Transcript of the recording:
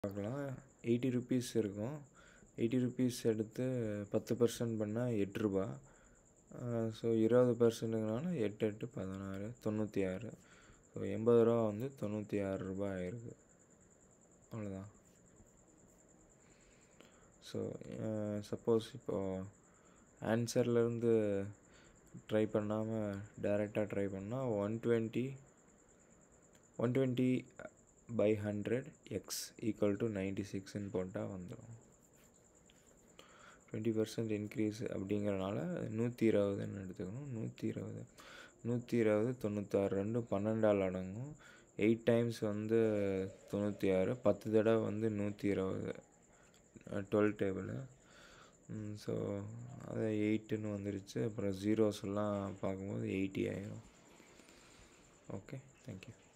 பார்க்கலாம் eighty rupees இருக்கும் eighty rupees எடுத்து பத்து பர்சன்ட் பண்ணால் எட்டு ரூபா ஸோ இருபது பர்சன்ட்டுங்கனால எட்டு எட்டு பதினாறு தொண்ணூற்றி ஆறு ஸோ எண்பது ரூபா வந்து தொண்ணூற்றி ஆறு ரூபாய் ஆயிருக்கு அவ்வளோதான் ஸோ சப்போஸ் இப்போது ஆன்சர்லேருந்து ட்ரை பண்ணாமல் டேரெக்டாக ட்ரை பண்ணால் one twenty one twenty by hundred x equal to ninety சிக்ஸ்ன்னு போட்டால் வந்துடும் டுவெண்ட்டி பர்சன்ட் இன்க்ரீஸ் அப்படிங்கிறனால நூற்றி இருபதுன்னு எடுத்துக்கணும் நூற்றி இருபது நூற்றி இருபது தொண்ணூத்தாறு ரெண்டும் பன்னெண்டால் அடங்கும் எயிட் டைம்ஸ் வந்து தொண்ணூற்றி ஆறு பத்து தடவை வந்து நூற்றி இருபது டுவெல் டேபிள் ஸோ அது எயிட்டுன்னு வந்துருச்சு அப்புறம் ஜீரோஸ் எல்லாம் பார்க்கும்போது எயிட்டி ஆயிரும் ஓகே தேங்க்யூ